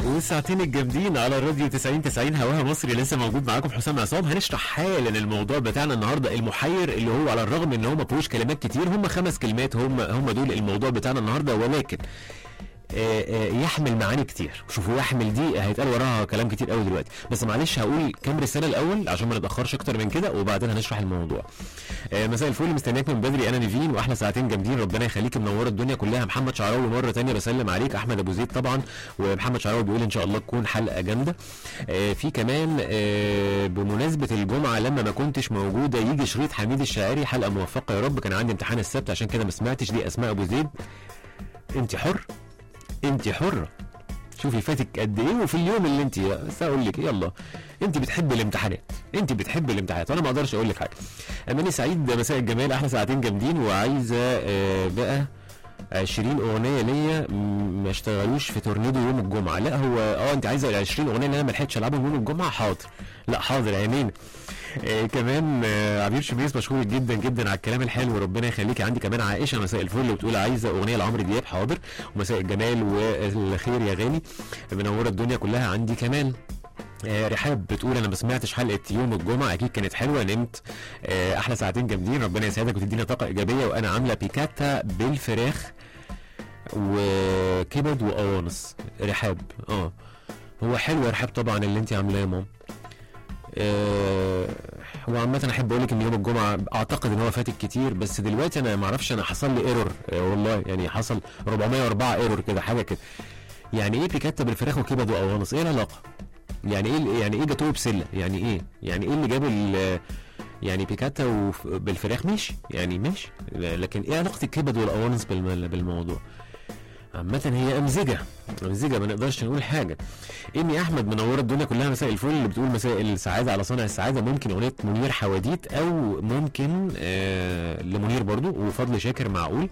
والساعتين الجامدين على الراديو 90 90 هواها مصري لسه موجود معاكم حسام عصام هنشرح حالا الموضوع بتاعنا النهارده المحير اللي هو على الرغم ان هو ما فيهوش كلمات كتير هم خمس كلمات هم هم دول الموضوع بتاعنا النهارده ولكن آه، آه، يحمل معاني كتير شوفوا يحمل دي هيتقال وراها كلام كتير قوي دلوقتي بس معلش هقول كام رساله الاول عشان ما نتاخرش اكتر من كده وبعدين هنشرح الموضوع آه، مساء الفل مستنياك من بدري انا نيفين واحلى ساعتين جامدين ربنا يخليك منوره الدنيا كلها محمد شعراوي مره تانية بسلم عليك احمد ابو زيد طبعا ومحمد شعراوي بيقول ان شاء الله تكون حلقه جامده آه، في كمان آه، بمناسبه الجمعه لما ما كنتش موجوده يجي شريط حميد الشاعري حلقه موفقه يا رب كان عندي امتحان السبت عشان كده ما سمعتش دي اسماء ابو زيد انت حر انت حره شوفي فاتك قد ايه وفي اليوم اللي انت بس اقول لك يلا انت بتحبي الامتحانات انت بتحبي الامتحانات وانا ما اقدرش اقول لك حاجه اماني سعيد مساء الجمال احلى ساعتين جامدين وعايزه آه، بقى 20 اغنيه ليا م- ما اشتغلوش في تورنيدو يوم الجمعه لا هو اه انت عايزه ال 20 اغنيه اللي انا ما لحقتش العبهم يوم الجمعه حاضر لا حاضر عينينا آه كمان آه عبير شميس مشكور جدا جدا على الكلام الحلو ربنا يخليكي عندي كمان عائشه مساء الفل بتقول عايزه اغنيه لعمرو دياب حاضر ومساء الجمال والخير يا غالي منوره الدنيا كلها عندي كمان آه، رحاب بتقول انا ما سمعتش حلقه يوم الجمعه اكيد كانت حلوه نمت آه، احلى ساعتين جامدين ربنا يسعدك وتدينا طاقه ايجابيه وانا عامله بيكاتا بالفراخ وكبد وقوانص رحاب اه هو حلو يا رحاب طبعا اللي انت عاملاه يا ماما آه، هو عامة احب اقول لك ان يوم الجمعة اعتقد ان هو فاتك كتير بس دلوقتي انا ما اعرفش انا حصل لي ايرور والله يعني حصل 404 ايرور كده حاجة كده يعني ايه بيكاتا بالفراخ وكبد وقوانص ايه العلاقة؟ يعني ايه يعني ايه جاتوه بسله يعني ايه يعني ايه اللي جاب ال يعني بيكاتا وف- بالفراخ ماشي يعني ماشي ل- لكن ايه علاقه الكبد والقوانص بالم- بالموضوع عامة هي أمزجة أمزجة ما نقدرش نقول حاجة إيمي أحمد منورة الدنيا كلها مساء الفل اللي بتقول مساء السعادة على صانع السعادة ممكن أغنية منير حواديت أو ممكن آه لمنير برضو وفضل شاكر معقول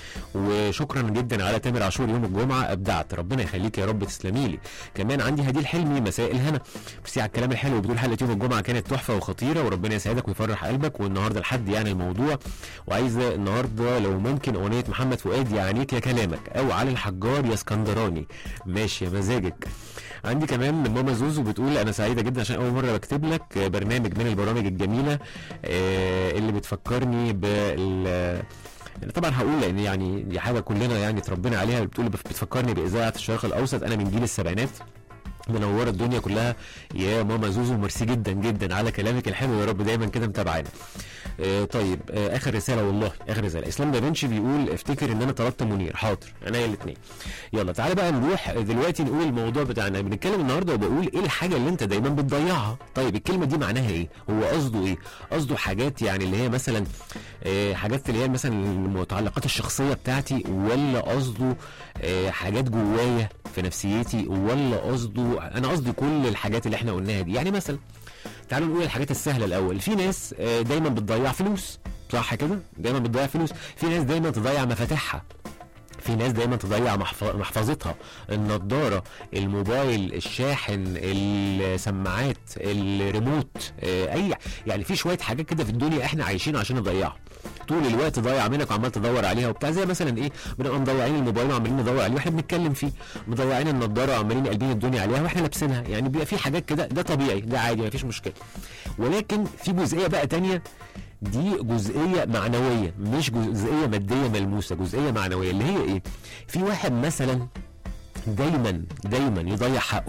وشكرا جدا على تامر عاشور يوم الجمعة أبدعت ربنا يخليك يا رب تسلمي لي كمان عندي هدي الحلمي مساء الهنا بس على الكلام الحلو بتقول حلقة يوم الجمعة كانت تحفة وخطيرة وربنا يسعدك ويفرح قلبك والنهاردة لحد يعني الموضوع وعايزة النهاردة لو ممكن أغنية محمد فؤاد يعنيك يا كلامك أو علي الحجار يا اسكندراني ماشي يا مزاجك عندي كمان ماما زوزو بتقول انا سعيده جدا عشان اول مره بكتب لك برنامج من البرامج الجميله آه، اللي بتفكرني بال طبعا هقول لان يعني دي حاجه كلنا يعني اتربينا عليها بتقول بتفكرني باذاعه الشرق الاوسط انا من جيل السبعينات منوره الدنيا كلها يا ماما زوزو ميرسي جدا جدا على كلامك الحلو يا رب دايما كده متابعانا آه طيب آه اخر رساله والله اخر رساله اسلام دافنشي بيقول افتكر ان انا طلبت منير حاضر انا الاثنين يلا تعالى بقى نروح دلوقتي نقول الموضوع بتاعنا بنتكلم النهارده وبقول ايه الحاجه اللي انت دايما بتضيعها طيب الكلمه دي معناها ايه هو قصده ايه قصده حاجات يعني اللي هي مثلا آه حاجات اللي هي مثلا المتعلقات الشخصيه بتاعتي ولا قصده آه حاجات جوايا في نفسيتي ولا قصده انا قصدي كل الحاجات اللي احنا قلناها دي يعني مثلا تعالوا نقول الحاجات السهله الاول في ناس آه، دايما بتضيع فلوس صح كده دايما بتضيع فلوس في ناس دايما تضيع مفاتيحها في ناس دايما تضيع محف- محفظتها النضاره الموبايل الشاحن السماعات الريموت آه، اي يعني في شويه حاجات كده في الدنيا احنا عايشين عشان نضيعها طول الوقت ضايع منك وعمال تدور عليها وبتاع زي مثلا ايه بنبقى مضيعين الموبايل وعمالين ندور عليه واحنا بنتكلم فيه مضيعين النضاره وعمالين قلبين الدنيا عليها واحنا لابسينها يعني بيبقى في حاجات كده ده طبيعي ده عادي مفيش مشكله ولكن في جزئيه بقى تانية دي جزئيه معنويه مش جزئيه ماديه ملموسه جزئيه معنويه اللي هي ايه في واحد مثلا دايما دايما يضيع حقه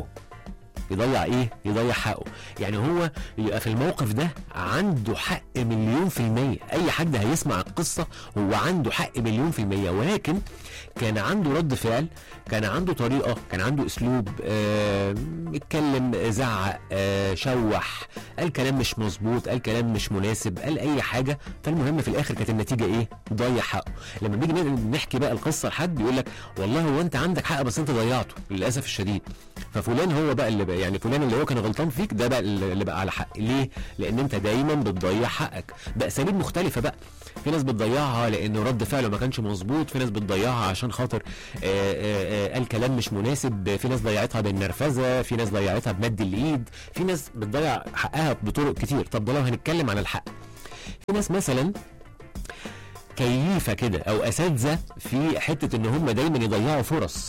يضيع ايه يضيع حقه يعني هو يبقى في الموقف ده عنده حق مليون في المية اي حد هيسمع القصة هو عنده حق مليون في المية ولكن كان عنده رد فعل كان عنده طريقة كان عنده اسلوب آه اتكلم زعق آه شوح قال كلام مش مظبوط قال كلام مش مناسب قال اي حاجة فالمهم في الاخر كانت النتيجة ايه ضيع حقه لما بنيجي نحكي بقى القصة لحد يقول لك والله هو انت عندك حق بس انت ضيعته للاسف الشديد ففلان هو بقى اللي بقى يعني فلان اللي هو كان غلطان فيك ده بقى اللي بقى على حق ليه لان انت دايما بتضيع حقك باساليب مختلفه بقى في ناس بتضيعها لانه رد فعله ما كانش مظبوط في ناس بتضيعها عشان خاطر آه، آه، آه، قال كلام مش مناسب في ناس ضيعتها بالنرفزه في ناس ضيعتها بمد الايد في ناس بتضيع حقها بطرق كتير طب ده لو هنتكلم عن الحق في ناس مثلا كيفه كده او اساتذه في حته ان هم دايما يضيعوا فرص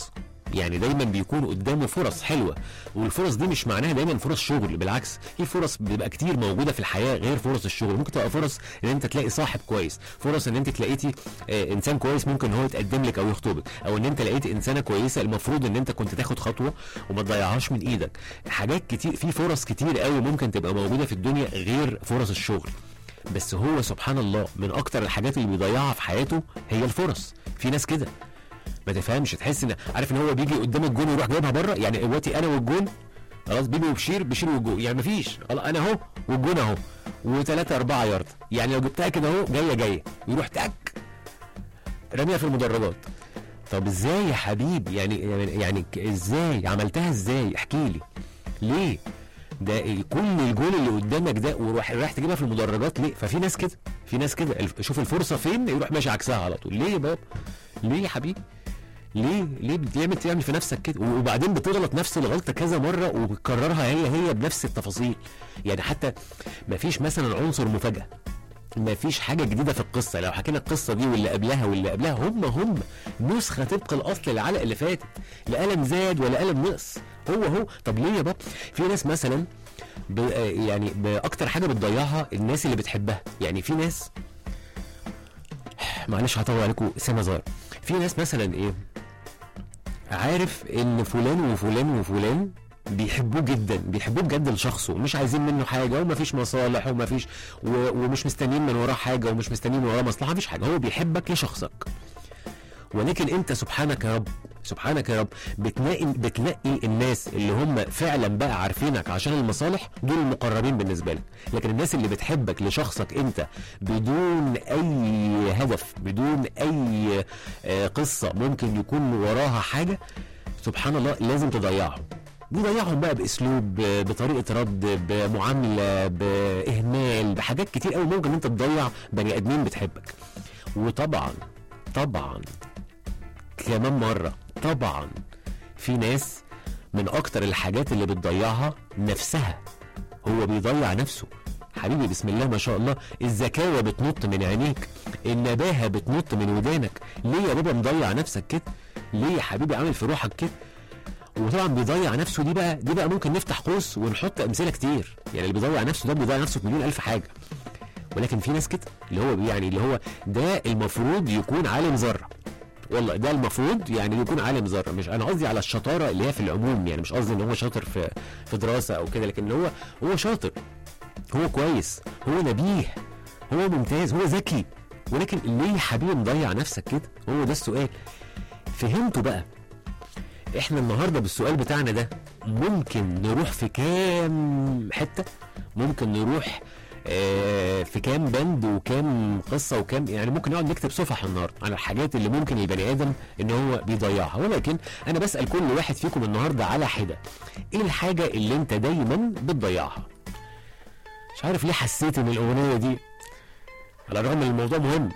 يعني دايما بيكون قدامه فرص حلوه والفرص دي مش معناها دايما فرص شغل بالعكس في فرص بتبقى كتير موجوده في الحياه غير فرص الشغل ممكن تبقى فرص ان انت تلاقي صاحب كويس فرص ان انت تلاقيتي آه انسان كويس ممكن هو يتقدم لك او يخطبك او ان انت لقيت انسانه كويسه المفروض ان انت كنت تاخد خطوه وما تضيعهاش من ايدك حاجات كتير في فرص كتير قوي ممكن تبقى موجوده في الدنيا غير فرص الشغل بس هو سبحان الله من اكتر الحاجات اللي بيضيعها في حياته هي الفرص في ناس كده ما تفهمش تحس ان عارف ان هو بيجي قدام الجون ويروح جايبها بره يعني دلوقتي انا والجون خلاص بيبي وبشير بشير والجون يعني مفيش خلاص انا اهو والجون اهو وثلاثة أربعة يارد يعني لو جبتها كده اهو جاية جاية يروح تك رميها في المدرجات طب ازاي يا حبيبي يعني يعني, يعني ك- ازاي عملتها ازاي احكي لي ليه ده كل الجول اللي قدامك ده وراح رايح تجيبها في المدرجات ليه ففي ناس كده في ناس كده الف- شوف الفرصه فين يروح ماشي عكسها على طول ليه يا بابا ليه يا حبيبي ليه ليه بتعمل تعمل في نفسك كده وبعدين بتغلط نفس الغلطه كذا مره وبتكررها هي هي بنفس التفاصيل يعني حتى مفيش مثلا عنصر مفاجاه ما فيش حاجه جديده في القصه لو حكينا القصه دي واللي قبلها واللي قبلها هم هم نسخه طبق الاصل العلقه اللي فاتت لا قلم زاد ولا قلم نقص هو هو طب ليه يا بابا في ناس مثلا ب... آه يعني باكتر حاجه بتضيعها الناس اللي بتحبها يعني في ناس معلش هطول عليكم سنه صغيره في ناس مثلا ايه عارف ان فلان وفلان وفلان بيحبوه جدا بيحبوه بجد لشخصه مش عايزين منه حاجه ومفيش مصالح ومفيش و... ومش مستنيين من وراه حاجه ومش مستنيين من وراه مصلحه مفيش حاجه هو بيحبك لشخصك ولكن انت سبحانك يا رب سبحانك يا رب بتلاقي بتلاقي الناس اللي هم فعلا بقى عارفينك عشان المصالح دول المقربين بالنسبه لك لكن الناس اللي بتحبك لشخصك انت بدون اي هدف بدون اي آه، قصه ممكن يكون وراها حاجه سبحان الله لازم تضيعهم بيضيعهم بقى باسلوب ب- بطريقه رد بمعامله باهمال بحاجات كتير قوي ممكن انت تضيع بني ادمين بتحبك وطبعا طبعا كمان مرة طبعا في ناس من أكتر الحاجات اللي بتضيعها نفسها هو بيضيع نفسه حبيبي بسم الله ما شاء الله الزكاوة بتنط من عينيك النباهة بتنط من ودانك ليه يا بابا مضيع نفسك كده ليه يا حبيبي عامل في روحك كده وطبعا بيضيع نفسه دي بقى دي بقى ممكن نفتح قوس ونحط امثله كتير يعني اللي بيضيع نفسه ده بيضيع نفسه في مليون الف حاجه ولكن في ناس كده اللي هو يعني اللي هو ده المفروض يكون عالم ذره والله ده المفروض يعني يكون عالم ذره مش انا قصدي على الشطاره اللي هي في العموم يعني مش قصدي ان هو شاطر في في دراسه او كده لكن هو هو شاطر هو كويس هو نبيه هو ممتاز هو ذكي ولكن ليه يا حبيبي مضيع نفسك كده هو ده السؤال فهمتوا بقى احنا النهارده بالسؤال بتاعنا ده ممكن نروح في كام حته ممكن نروح آه، في كام بند وكام قصه وكام يعني ممكن نقعد نكتب صفح النهارده على الحاجات اللي ممكن البني ادم ان هو بيضيعها ولكن انا بسال كل واحد فيكم النهارده على حده ايه الحاجه اللي انت دايما بتضيعها مش عارف ليه حسيت ان الاغنيه دي على الرغم ان الموضوع مهم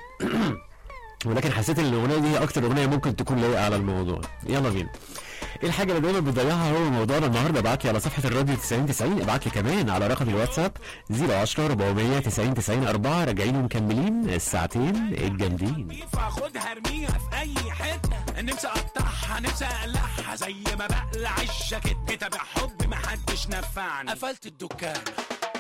ولكن حسيت ان الاغنيه دي هي اكتر اغنيه ممكن تكون لايقه على الموضوع يلا بينا ايه الحاجه اللي دايما بتضيعها هو موضوعنا النهارده ابعت لي على صفحه الراديو 90 90 ابعت لي كمان على رقم الواتساب 010 400 90 90 4 راجعين ومكملين الساعتين الجامدين فاخدها ارميها في اي حته نفسي اقطعها نفسي اقلعها زي ما بقلع الجاكيت كتاب حب محدش نفعني قفلت الدكان